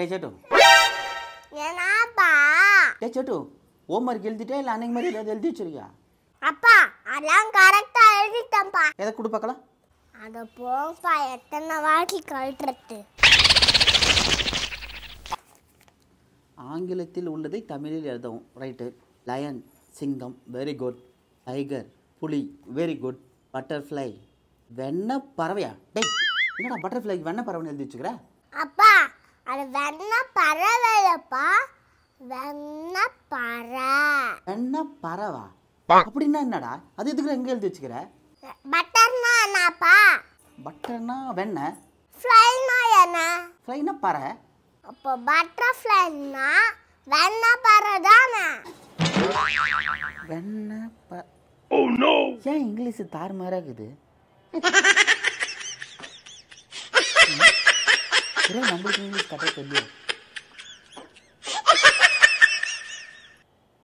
டே சேட்டு ஏனாப்பா டே சேட்டு home work எழுதிட்டே இல்லை அன்னைக்கு மாதிரி ஏதாவது எழுதி வச்சிருக்கியா அப்பா அதெல்லாம் கரெக்டா எழுதிட்டேன்ப்பா எதை கொடு பார்க்கலாம் அத போங்கப்பா எத்தனை வாட்டி கழட்டுறது ஆங்கிலத்தில் உள்ளதை தமிழில் எழுதவும் ரைட்டு லயன் சிங்கம் வெரி குட் டைகர் புலி வெரி குட் பட்டர்ஃப்ளை வெண்ண பறவையா டேய் என்னடா பட்டர்ஃப்ளைக்கு வெண்ண பறவைன்னு எழுதி வச்சுக்கிற அப்பா அது வெண்ண பறவைலப்பா வெண்ண பறை வெண்ண பறவா அப்படின்னா என்னடா அது எதுக்குற எங்கே எழுதி வச்சுக்கிற பட்டர்னா என்னப்பா பட்டர்னா வெண்ணெய் ஃப்ளைனா என்ன ஃப்ளைனா பறை அப்போ பட்டர்ஃப்ளைனா வெண்ண பறை தானே வெண்ண ப ஏன் இங்கிலீஷ் தாறுமாறா இருக்குது ம்? ஒருவேளை நம்மளுக்கு இங்கிலீஷ் கரெக்டாக தெரியும்